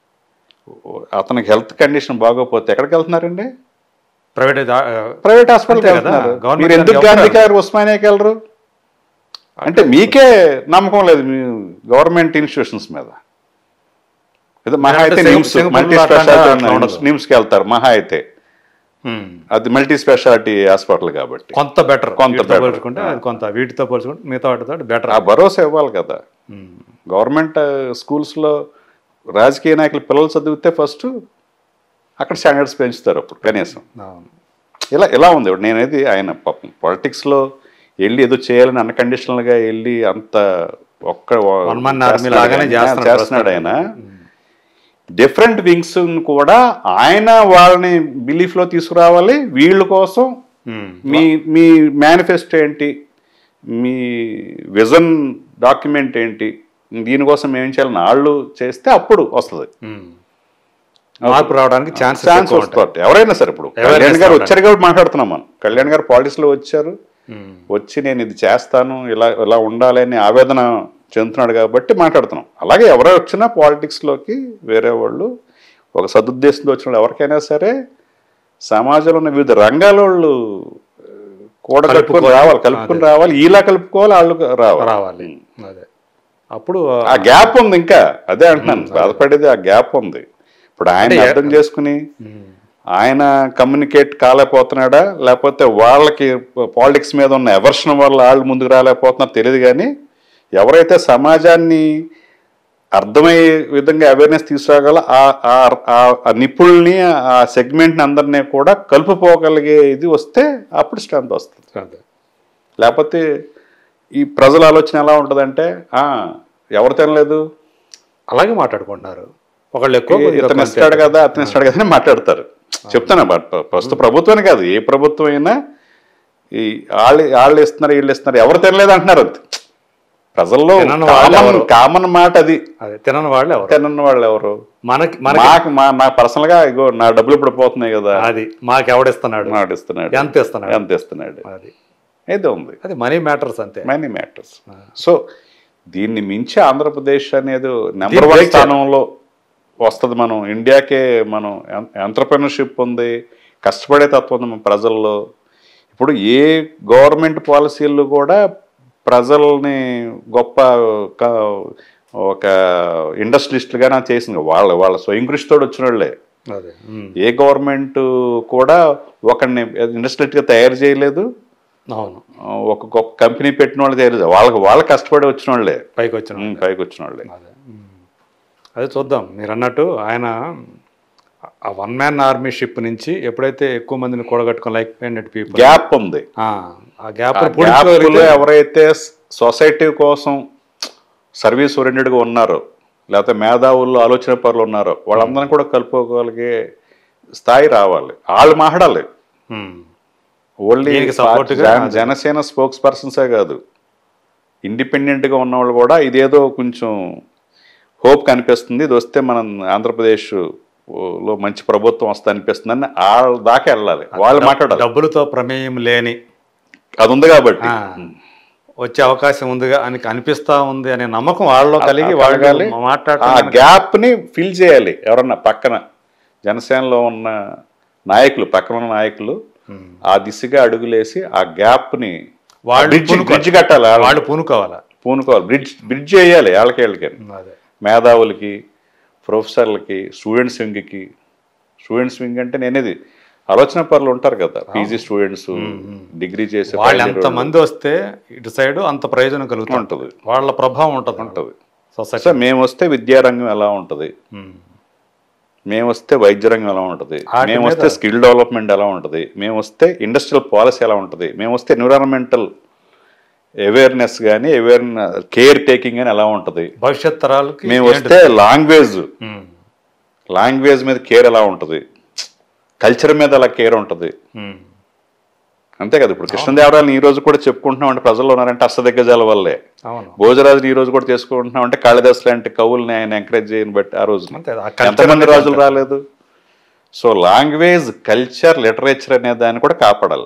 అతనికి హెల్త్ కండిషన్ బాగోపోతే ఎక్కడికి వెళ్తున్నారండి ప్రైవేట్ ప్రైవేట్ హాస్పిటల్కి అంతే కదా, వెళ్తున్నారు గవర్నమెంట్ మీరు ఎందుకు దానికి గాంధీ ఎవరు గారు ఉస్మానియాకి వెళ్ళరు అంటే మీకే నమ్మకం లేదు మీ గవర్నమెంట్ ఇన్స్టిట్యూషన్స్ మీద ఏదో మహా అంటే అయితే సింగ- నిమ్స్ సింగపూర్లో మల్టీ అట్లా స్పెషాలిటీ అట్లా ఉండదు. నిమ్స్కి వెళ్తారు మహా అయితే అది మల్టీ స్పెషాలిటీ హాస్పిటల్ కాబట్టి కొంత బెటర్ కొంత కొంత better. పోల్చుకుంటే అది కొంత వీటితో పోల్చుకుంటే మిగతా వాటితో బెటర్ ఆ భరోసా ఇవ్వాలి కదా గవర్నమెంట్ స్కూల్స్లో రాజకీయ నాయకులు పిల్లలు చదివితే ఫస్ట్ అక్కడ స్టాండర్డ్స్ పెంచుతారు అప్పుడు కనీసం ఇలా ఇలా ఉంది ఇప్పుడు నేనేది ఆయన పాపం పాలిటిక్స్లో వెళ్ళి ఏదో చేయాలని అన్కండిషనల్గా వెళ్ళి అంత ఒక్క One man army చేస్తున్నాడు లాగానే ఆయన, చేస్తున్నాడు చేస్తున్నాడు ప్రస్తుతం. ఆయన డిఫరెంట్ వింగ్స్ కూడా ఆయన వాళ్ళని belief లో తీసుకురావాలి వీళ్ళ కోసం మీ మీ మేనిఫెస్టో ఏంటి మీ విజన్ డాక్యుమెంట్ ఏంటి దీనికోసం ఏం చేయాలని వాళ్ళు చేస్తే అప్పుడు వస్తుంది మార్పు రావడానికి ఛాన్స్ ఛాన్స్ వస్తుంది ఎవరైనా సరే ఇప్పుడు Awareness కళ్యాణ్ గారు రావడానికి. వచ్చారు కాబట్టి మాట్లాడుతున్నాం మనం కళ్యాణ్ గారు politics లో వచ్చారు వచ్చి నేను ఇది చేస్తాను ఇలా ఇలా ఉండాలి అని ఆవేదన చెందుతున్నాడు కాబట్టి మాట్లాడుతున్నాం అలాగే ఎవరో వచ్చినా పాలిటిక్స్లోకి వేరే వాళ్ళు ఒక సదుద్దేశంతో వచ్చిన వాళ్ళు ఎవరికైనా సరే సమాజంలో ఉన్న వివిధ రంగాల వాళ్ళు ఆ, కూడా కలుపుకొని కలుపుకోవాలి. రావాలి కలుపుకొని రావాలి ఇలా కలుపుకోవాలి వాళ్ళు రావాలి రావాలి అదే అప్పుడు ఆ గ్యాప్ ఉంది ఇంకా అదే అంటున్నాను బాధపడేది ఆ గ్యాప్ ఉంది ఇప్పుడు ఆయన అంటే అర్థం చేసుకుని ఆయన కమ్యూనికేట్ కాలేకపోతున్నాడా లేకపోతే వాళ్ళకి పాలిటిక్స్ మీద ఉన్న ఎవర్షన్ వల్ల వాళ్ళు ముందుకు రాలేకపోతున్నారో తెలియదు కానీ ఎవరైతే సమాజాన్ని అర్థమయ్యే విధంగా అవేర్నెస్ తీసుకురాగల ఆ- ఆ- ఆ- ఆ నిపుణుల్ని ఆ సెగ్మెంట్ని అందరినీ కూడా కలుపుకోగలిగే ఇది వస్తే అప్పుడు స్ట్రెంత్ వస్తుంది అదే లేకపోతే ఈ ప్రజల ఆలోచన ఎలా ఉంటుందంటే "ఆ, ఎవరు తినలేదు అలాగే మాట్లాడుకుంటున్నారు ఒకళ్ళు ఎక్కువ కొద్దిగా ఇతను తక్కువ ఇస్తాడు అంతే. కదా అతను ఇస్తాడు కదా అని మాట్లాడతారు చెప్తాను బట్ ప్రస్తుత ప్రభుత్వాన్ని కాదు ఏ ప్రభుత్వం అయినా ఈ వాళ్ళు వాళ్ళు ఇస్తున్నారు వీళ్ళు ఇస్తున్నారు ఎవరు తినలేదు అంటున్నారు అంతే ప్రజల్లో తినని వాళ్ళు కామన్ ఎవరు? కామన్ మాట అది అదే తినని వాళ్ళు ఎవరు తినని వాళ్ళు ఎవరు మనకి మనకి మాకు మా నా పర్సనల్ గా ఇగో నా డబ్బులు ఇప్పుడు పోతున్నాయి కదా అది మాకు ఎవడిస్తున్నాడు మాట ఇస్తున్నాడు ఎంత ఇస్తున్నాడు ఎంత ఇస్తున్నాడు అది ఏదో ఉంది అది మనీ మ్యాటర్స్ అంతే మనీ మ్యాటర్స్ సో దీన్ని మించి ఆంధ్రప్రదేశ్ అనేది నెంబర్ దీన్ని వన్ break చేయాలి. స్థానంలో వస్తుంది మనం ఇండియాకే మనం ఎంటర్ప్రినర్షిప్ ఉంది కష్టపడే తత్వం ఉంది మన ప్రజల్లో ఇప్పుడు ఏ గవర్నమెంట్ పాలసీలు కూడా ప్రజల్ని గొప్ప క- ఒక ఇండస్ట్రియలిస్టులుగా చేసింది వాళ్ళ వాళ్ళ స్వయం కృషితో వచ్చిన వాళ్ళే అదే ఉమ్. ఏ గవర్నమెంట్ కూడా ఒకరిని ఇండస్ట్రియలిస్ట్గా తయారు చేయలేదు అవును ఒక గొప్ప కంపెనీ పెట్టిన వాళ్ళు తెలియదు వాళ్ళకి వాళ్ళు కష్టపడి వచ్చిన వాళ్ళే పైకి వచ్చిన ఉమ్, పైకి వచ్చిన వాళ్ళే అదే ఉమ్. అదే చూద్దాం మీరు అన్నట్టు ఆయన ఆ వన్ మ్యాన్ ఆర్మీ షిప్ నుంచి ఎప్పుడైతే ఎక్కువ మందిని కూడగట్టుకుని లైక్ మైండెడ్ పీపుల్ గ్యాప్ ఉంది ఆ గ్యాప్ ఆ గ్యాప్లో ఎవరైతే సొసైటీ కోసం సర్వీస్ ఓరియంటెడ్గా ఉన్నారో లేకపోతే మేధావుల్లో ఆలోచన పరులు ఉన్నారో వాళ్ళందరినీ కూడా కలుపుకోగలిగే స్థాయి రావాలి వాళ్ళు మాట్లాడాలి ఓన్లీ దీనికి support గా జన- జనసేన స్పోక్స్ పర్సన్సే కాదు ఇండిపెండెంట్గా ఉన్నవాళ్ళు కూడా ఇదేదో కొంచెం హోప్ కనిపిస్తుంది ఇది వస్తే మనం ఆంధ్రప్రదేశ్ లో మంచి ప్రభుత్వం వస్తే అనిపిస్తుందని వాళ్ళ దాకా వెళ్ళాలి వాళ్ళు మాట్లాడాలి డబ్బులతో ప్రమేయం లేని అది ఉంది కాబట్టి ఆ, వచ్చే అవకాశం ఉందిగా అని అనిపిస్తా ఉంది అనే నమ్మకం వాళ్ళలో కలిగి కలగాలి. వాళ్ళు ఆ మాట్లాడటం గ్యాప్ ని ఫిల్ చేయాలి ఎవరన్నా పక్కన జనసేనలో ఉన్న నాయకులు పక్కన ఉన్న నాయకులు ఆ దిశగా అడుగులేసి ఆ గ్యాప్ ని వాళ్ళు బ్రిడ్జ్ పూనుకోవాలి. బ్రిడ్జ్ కట్టాలి వాళ్ళ- వాళ్ళు పూనుకోవాలా పూనుకోవాలి బ్రిడ్జ్ బ్రిడ్జ్ చేయాలి వాళ్ళకి వాళ్ళకి అదే మేధావులకి ప్రొఫెసర్లకి స్టూడెంట్స్ వింగ్కి స్టూడెంట్స్ వింగ్ అంటే నేనేది ఆలోచన పరులు ఉంటారు కదా పీజీ స్టూడెంట్స్ డిగ్రీ చేసే వాళ్ళు final ఎంత మంది వస్తే ఇటు సైడ్ అంత ప్రయోజనం కలుగుతుంది ఉంటుంది వాళ్ళ ప్రభావం ఉంటుంది ఉంటుంది సొసైటీ సో మేము వస్తే విద్యారంగం ఎలా ఉంటుంది మేము వస్తే వైద్య రంగం ఎలా ఉంటుంది వాటి మేము మీద- వస్తే స్కిల్ డెవలప్మెంట్ ఎలా ఉంటుంది మేము వస్తే ఇండస్ట్రియల్ పాలసీ ఎలా ఉంటుంది మేము వస్తే ఎన్విరాన్మెంటల్ అవేర్నెస్ కానీ అవేర్ కేర్ టేకింగ్ అని ఎలా ఉంటుంది భవిష్యత్ తరాలకి మేము ఏంటి? వస్తే లాంగ్వేజ్ ఉమ్, లాంగ్వేజ్ మీద కేర్ ఎలా ఉంటుంది కల్చర్ మీద ఎలా కేర్ ఉంటుంది ఉమ్, అంతే కదా ఇప్పుడు కృష్ణదేవరాయలు ఈ రోజు కూడా చెప్పుకుంటున్నాం అంటే ప్రజల్లో ఉన్నారంటే అష్టదిగ్గజాల వల్లే అవును భోజరాజుని ఈ రోజు కూడా చేసుకుంటున్నాం అంటే కాళిదాస్ లాంటి కవుల్ని ఆయన ఎంకరేజ్ చేయని బట్టి ఆ రోజు అంతే ఆ culture ఎంతమంది అనేది రాజులు రాలేదు సో లాంగ్వేజ్ కల్చర్ లిటరేచర్ అనే దాన్ని కూడా కాపాడాలి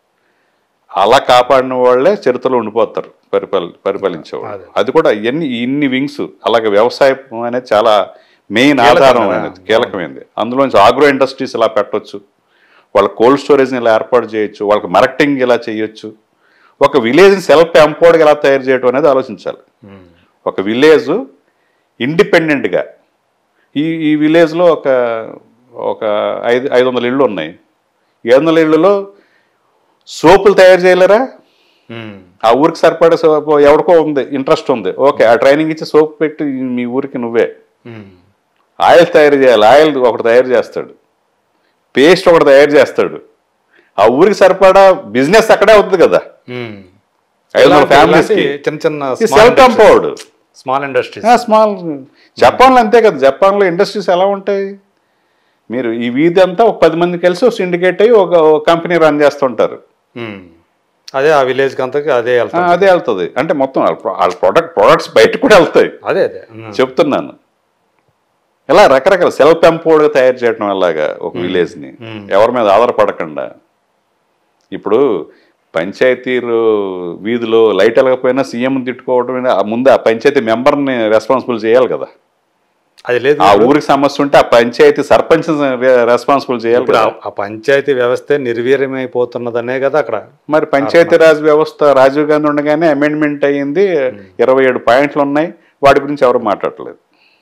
అలా కాపాడిన వాళ్ళే చరిత్రలో ఉండిపోతారు పరిపాలి పరిపాలించేవాళ్ళు అది కూడా ఎన్ని ఇన్ని వింగ్స్ అలాగే వ్యవసాయం అనేది చాలా మెయిన్ ఆధారం అనేది కీలకమైనది అందులోంచి ఆగ్రో ఇండస్ట్రీస్ ఇలా పెట్టొచ్చు వాళ్ళ కోల్డ్ స్టోరేజ్ని ఇలా ఏర్పాటు చేయొచ్చు వాళ్ళకి మార్కెటింగ్ ఇలా చేయొచ్చు ఒక విలేజ్ని సెల్ఫ్ ఎంపవర్డ్గా ఎలా తయారు చేయడం అనేది ఆలోచించాలి ఉమ్, ఒక విలేజ్ ఇండిపెండెంట్గా ఈ ఈ విలేజ్లో ఒక ఒక ఐదు ఐదు వందల ఇళ్ళు ఉన్నాయి ఐదు వందల ఇళ్ళలో సోపులు తయారు చేయలేరా ఉమ్, ఆ ఊరికి సరిపడే సోపు ఎవరికో ఉంది ఇంట్రెస్ట్ ఉంది ఓకే ఆ ట్రైనింగ్ ఇచ్చి సోప్ పెట్టి మీ ఊరికి నువ్వే ఉమ్, ఆయిల్ తయారు చేయాలి ఆయిల్ ఒకటి తయారు చేస్తాడు పేస్ట్ ఒకటి తయారు చేస్తాడు ఆ ఊరికి సరిపడా బిజినెస్ అక్కడే అవుతుంది కదా ఉమ్. ఐదు వందల ఇలాంటి- ఫ్యామిలీస్ ఇలాంటి చిన్న చిన్న self empowered small industries small జపాన్లో అంతే కదా జపాన్లో ఇండస్ట్రీస్ ఎలా ఉంటాయి మీరు ఈ వీధి అంతా ఒక పది మంది కలిసి ఒక సిండికేట్ అయ్యి ఒక కంపెనీ రన్ చేస్తుంటారు అదే ఆ విలేజ్ కి అంతకి అదే ఆ, వెళ్తాం అదే వెళ్తుంది అంటే మొత్తం వాళ్ళ ప్రొ- వాళ్ళ ప్రొడక్ట్ ప్రొడక్ట్స్ బయట కూడా వెళ్తాయి అదే అదే ఉమ్, చెప్తున్నాను ఇలా రకరకాల సెల్ఫ్ ఎంపవర్డ్గా తయారు చేయడం అలాగా ఒక విలేజ్ని ఎవరి మీద ఆధారపడకుండా ఇప్పుడు పంచాయతీలు వీధిలో లైట్ వెళ్ళకపోయినా సీఎం తిట్టుకోవడం మీద ఆ ముందు ఆ పంచాయతీ మెంబర్ని రెస్పాన్సిబుల్ చేయాలి కదా అది లేదు ఆ ఊరికి సమస్య ఉంటే ఆ పంచాయతీ సర్పంచ్ రెస్పాన్సిబుల్ చేయాలి ఇప్పుడు కదా ఆ- ఆ పంచాయతీ వ్యవస్థ నిర్వీర్యమైపోతున్నదనే కదా అక్కడ మరి పంచాయతీ రాజ్ వ్యవస్థ రాజీవ్ గాంధీ ఉండగానే అమెండ్మెంట్ అయ్యింది ఇరవై ఏడు పాయింట్లు ఉన్నాయి వాటి గురించి ఎవరు మాట్లాడట్లేదు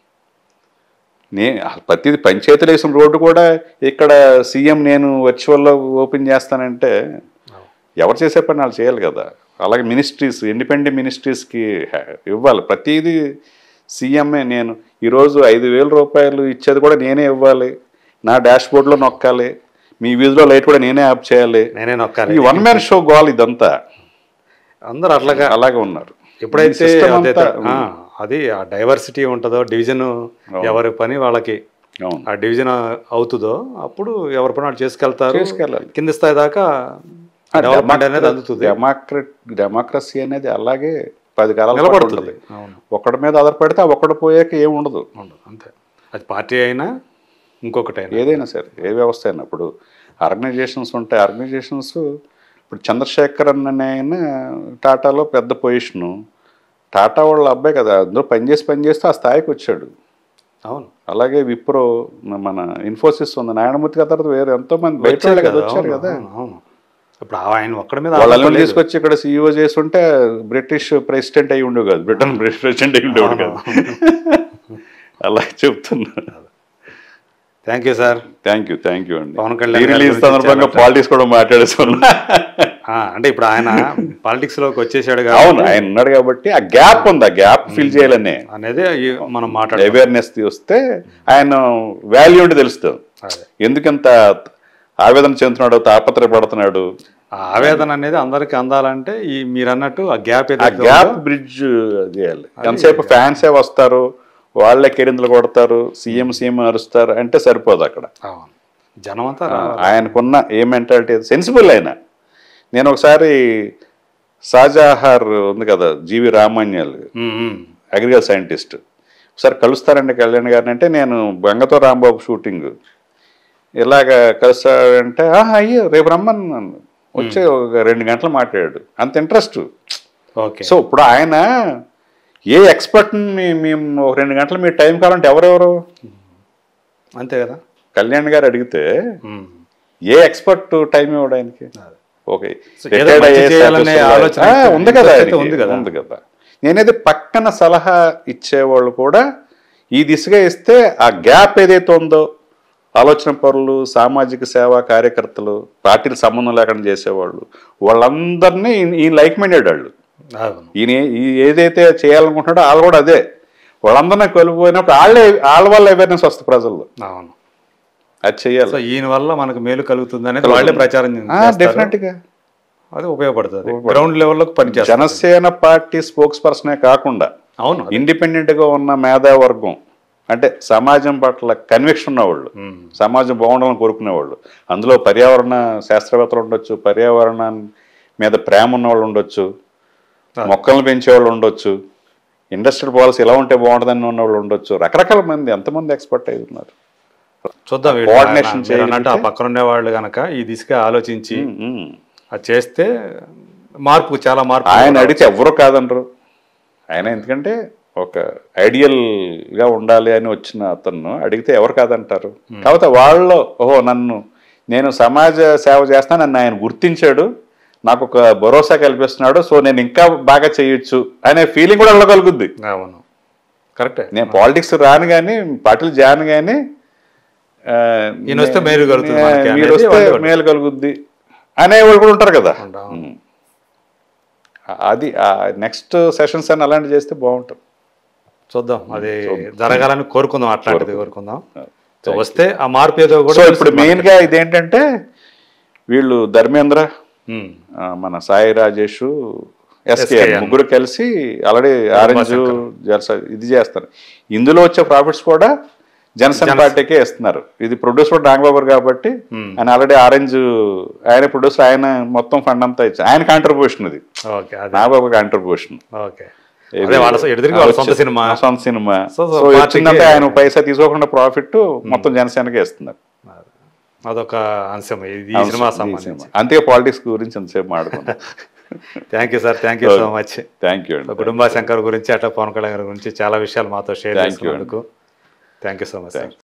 నే ప్రతిది పంచాయతీలు వేసిన రోడ్డు కూడా ఇక్కడ సీఎం నేను వర్చువల్లో ఓపెన్ చేస్తానంటే ఎవరు చేసే పని వాళ్ళు చేయాలి కదా అలాగే మినిస్ట్రీస్ ఇండిపెండెంట్ మినిస్ట్రీస్కి ఇవ్వాలి ప్రతిదీ సీఎంఏ నేను ఈరోజు ఐదు వేల రూపాయలు ఇచ్చేది కూడా నేనే ఇవ్వాలి నా డాష్ బోర్డ్లో నొక్కాలి మీ వీధిలో లైట్ కూడా నేనే ఆఫ్ చేయాలి నేనే నొక్కాలి ఈ వన్ మ్యాన్ షో గోల్ ఇదంతా అందరూ అట్లాగా అలాగే ఉన్నారు ఎప్పుడైతే ఈ system అదే అంతా, ఆ, అది ఆ డైవర్సిటీ ఉంటుందో డివిజన్ ఎవరి పని వాళ్ళకి అవును ఆ డివిజన్ అవుతుందో అప్పుడు ఎవరి పని వాళ్ళు చేసుకెళ్తారు చేసుకెళ్ళాలి. కింద స్థాయి దాకా డెవలప్మెంట్ అనేది అందుతుంది డెమోక్రట్ డెమోక్రసీ అనేది అలాగే పది కాలాలు నిలబడుతుంది అవును ఒకటి మీద ఆధారపడితే ఆ ఒక్కటి పోయాక ఏం ఉండదు ఉండదు అంతే అది పార్టీ అయినా ఇంకొకటి అయినా ఏదైనా సరే ఏ వ్యవస్థ అయినా ఇప్పుడు ఆర్గనైజేషన్స్ ఉంటాయి ఆర్గనైజేషన్స్ ఇప్పుడు చంద్రశేఖరన్ అనే ఆయన టాటాలో పెద్ద పొజిషను టాటా వాళ్ళ అబ్బాయి కదా అందులో పనిచేసి పనిచేస్తే ఆ స్థాయికి వచ్చాడు అవును అలాగే విప్రో మన ఇన్ఫోసిస్ ఉంది నారాయణమూర్తి గారి తర్వాత వేరే ఎంతో మంది బయట వాళ్ళే కదా వచ్చారు అవును, కదా అవును, అవును. ఇప్పుడు ఆ ఆయన ఒక్కడి మీద వాళ్ళని ఆధారపడలేదు. తీసుకొచ్చి ఇక్కడ సీఈఓ చేస్తుంటే బ్రిటిష్ ప్రెసిడెంట్ అయి ఉండేవి కాదు బ్రిటన్ ప్రెసిడెంట్ అయి ఉండేవాడు కాదు అలా చెప్తున్నా thank you sir thank you thank you అండి పవన్ కళ్యాణ్ గారి రిలీజ్ గురించి సందర్భంగా చాలా- పాలిటిక్స్ కూడా మాట్లాడేసుకున్నా ఆ, అంటే ఇప్పుడు ఆయన పాలిటిక్స్ లోకి వచ్చేసాడు అవును కాబట్టి ఆయన ఉన్నాడు కాబట్టి ఆ గ్యాప్ ఉంది ఆ గ్యాప్ ఫిల్ చేయాలనే అనేది ఈ మనం మాట్లాడాలి అవేర్నెస్ వస్తే ఆయన వాల్యూ ఉంటే తెలుస్తుంది అదే ఎందుకంత ఆవేదన చెందుతున్నాడు తాపత్రయపడుతున్నాడు ఆ ఆవేదన అనేది అందరికి అందాలంటే ఈ మీరు అన్నట్టు ఆ గ్యాప్ ఆ ఏదైతే గ్యాప్ బ్రిడ్జ్ చేయాలి ఎంతసేపు ఫ్యాన్సే వస్తారు వాళ్ళే కెరింతలు కొడతారు సీఎం సీఎం అరుస్తారు అంటే సరిపోదు అక్కడ అవును జనం అంతా ఆ, రావాలి. ఆయనకున్న ఏ మెంటాలిటీ సెన్సిబుల్ ఆయన నేను ఒకసారి షాజాహార్ ఉంది కదా జీవి రామాన్యాలు ఉమ్, ఉమ్. అగ్రికల్చర్ సైంటిస్ట్ ఒకసారి కలుస్తారండి కళ్యాణ్ గారిని అంటే నేను గంగతో రాంబాబు షూటింగ్ ఇలాగ కలుస్తాడంటే "ఆహా, అయ్యో రేపు రమ్మన్నాను వచ్చి ఒక రెండు గంటలు మాట్లాడాడు అంత ఇంట్రెస్ట్ ఓకే సో ఇప్పుడు ఆయన ఏ ఎక్స్పర్ట్ని మేము ఒక రెండు గంటలు మీ టైం కావాలంటే ఎవరెవరు అంతే కదా కళ్యాణ్ గారు అడిగితే ఉమ్. ఏ ఎక్స్పర్ట్ టైం ఇవ్వడు ఆయనకి ఓకే సో ఏదో Retired మంచి IAS చేయాలనే officer ఆలోచన ఆ, అయితే ఉంది కదా అయితే ఆయనకి. ఉంది కదా. ఉంది కదా నేనైతే పక్కన సలహా ఇచ్చేవాళ్ళు కూడా ఈ దిశగా ఇస్తే ఆ గ్యాప్ ఏదైతే ఉందో ఆలోచన పరులు సామాజిక సేవా కార్యకర్తలు పార్టీలు సంబంధం లేకుండా చేసేవాళ్ళు వాళ్ళందరినీ ఈ- ఈ లైక్ మైండెడ్ వాళ్ళు అవును ఈయన ఈ- ఏదైతే చేయాలనుకుంటున్నాడో వాళ్ళు కూడా అదే వాళ్ళందరినీ కొలిపోయినప్పుడు వాళ్ళే వాళ్ళ వల్ల అవేర్నెస్ వస్తుంది ప్రజల్లో అవును అది చెయ్యాలి సో ఈయన వల్ల మనకు మేలు కలుగుతుంది అనేది వాళ్ళే ప్రచారం డెఫినెట్ గా అది ఉపయోగపడుతుంది గ్రౌండ్ లెవెల్లోకి పనిచేస్తారు జనసేన పార్టీ స్పోక్స్ పర్సనే కాకుండా అవును ఇండిపెండెంట్ గా ఉన్న మేధావర్గం అంటే సమాజం పట్ల కన్విక్షన్ ఉన్నవాళ్ళు ఉమ్. సమాజం బాగుండాలని కోరుకునేవాళ్ళు అందులో పర్యావరణ శాస్త్రవేత్తలు ఉండొచ్చు పర్యావరణ మీద ప్రేమ ఉన్న వాళ్ళు ఉండొచ్చు మొక్కలను పెంచేవాళ్ళు ఉండొచ్చు ఇండస్ట్రియల్ పాలసీ ఎలా ఉంటే బాగుంటుందని ఉన్న వాళ్ళు ఉండొచ్చు రకరకాల మంది ఎంతమంది ఎక్స్పర్ట్ అయి ఉన్నారు చూద్దాం వీళ్ళు Coordination ఆయన- మీరు అన్నట్టు ఆ చేయగలిగితే? పక్కన ఉండే వాళ్ళు కనుక ఈ దిశగా ఆలోచించి ఉమ్, ఉమ్. అది చేస్తే మార్పు చాలా మార్పు ఆయన అడిగితే ఎవరు కాదనరు ఆయన ఎందుకంటే ఒక ఐడియల్ గా ఉండాలి అని వచ్చిన అతను అడిగితే ఎవరు కాదంటారు కాకపోతే వాళ్ళు ఓహో నన్ను నేను సమాజ సేవ చేస్తాను నన్ను ఆయన గుర్తించాడు నాకు ఒక భరోసా కల్పిస్తున్నాడు సో నేను ఇంకా బాగా చేయొచ్చు అనే ఫీలింగ్ కూడా వాళ్ళ కలుగుద్ది అవును కరెక్టే నేను పాలిటిక్స్ రాను కానీ పార్టీలు జాను కానీ ఆ, ఈయన వస్తే మేలు కలుగుతుంది నే- మనకి మీరు అనేది వస్తే వాళ్ళు- మేలు కలుగుద్ది అనేవాళ్ళు కూడా ఉంటారు కదా ఉంటారు. ఉమ్. అది నెక్స్ట్ సెషన్స్ అని అలాంటివి చేస్తే బాగుంటుంది చూద్దాం అది జరగాలని కోరుకుందాం అట్లాంటిది కోరుకుందాం సో వస్తే ఆ మార్పు ఏదో కూడా సో ఇప్పుడు తెలుస్తుంది మెయిన్ గా ఇదేంటంటే వీళ్ళు ధర్మేంద్ర ఉమ్. ఆ, మన సాయి రాజేష్ ఎస్కే SKN. ముగ్గురు కలిసి ఆల్రెడీ ఆరెంజ్ జలస ఇది చేస్తారు ఇందులో వచ్చే ప్రాఫిట్స్ కూడా జనసేన పార్టీకే ఇస్తున్నారు ఇది ప్రొడ్యూసర్ నాగబాబు గారు కాబట్టి ఆయన ఆల్రెడీ ఆరెంజ్ ఆయన ప్రొడ్యూసర్ ఆయన మొత్తం ఫండ్ అంతా ఇచ్చారు ఆయన కాంట్రిబ్యూషన్ ఇది ఓకే అదే నాగబాబు కాంట్రిబ్యూషన్ ఓకే అదే వాళ్ళ ఎదురుగా వాళ్ళ సొంత సినిమా సొంత సినిమా సో, సో సో పార్టీకి- వచ్చిందంటే ఆయన పైసా తీసుకోకుండా ప్రాఫిట్ మొత్తం జనసేనకే ఇస్తున్నారు అదొక అంశం ఇది ఈ సినిమా ఈ సంబంధించి సినిమా. అందుకే పాలిటిక్స్ గురించి ఎంతసేపు మాట్లాడుకున్నాం thank you sir thank you so much thank you అండి కుటుంబ శంకర్ గురించి అట్లా పవన్ కళ్యాణ్ గారి గురించి చాలా విషయాలు మాతో షేర్ Thank you. చేసుకున్నందుకు thank you so much sir